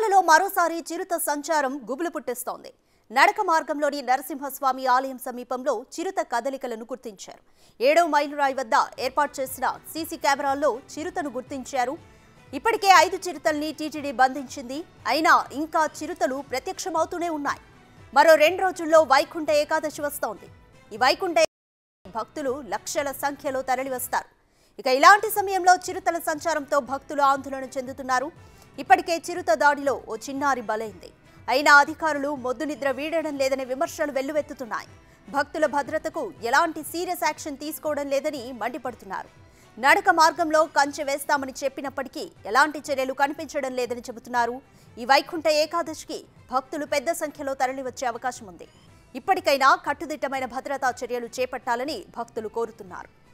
తిరుమలలో మరోసారి చిరుత సంచారం గుబులు పుట్టిస్తోంది నడక మార్గంలోని నరసింహస్వామి ఆలయం సమీపంలో చిరుత కదలికలను గుర్తించారు ఏడో మైలురాయి వద్ద ఏర్పాటు చేసిన సీసీ కెమెరాల్లో చిరుతను గుర్తించారు ఇప్పటికే ఐదు చిరుతల్ని టీటీడీ బంధించింది అయినా ఇంకా చిరుతలు ప్రత్యక్షమవుతూనే ఉన్నాయి మరో రెండు రోజుల్లో వైకుంఠ ఏకాదశి వస్తోంది ఈ వైకుంఠ భక్తులు లక్షల సంఖ్యలో తరలివస్తారు ఇక ఇలాంటి సమయంలో చిరుతల సంచారంతో భక్తులు ఆందోళన చెందుతున్నారు ఇప్పటికే చిరుత దాడిలో ఓ చిన్నారి బలైంది అయినా అధికారులు మొద్దు నిద్ర వీడడం లేదనే విమర్శలు వెల్లువెత్తుతున్నాయి భక్తుల భద్రతకు ఎలాంటి సీరియస్ యాక్షన్ తీసుకోవడం లేదని మండిపడుతున్నారు నడక మార్గంలో కంచె వేస్తామని చెప్పినప్పటికీ ఎలాంటి చర్యలు కనిపించడం లేదని చెబుతున్నారు ఈ వైకుంఠ ఏకాదశికి భక్తులు పెద్ద సంఖ్యలో తరలివచ్చే అవకాశం ఉంది ఇప్పటికైనా కట్టుదిట్టమైన భద్రతా చర్యలు చేపట్టాలని భక్తులు కోరుతున్నారు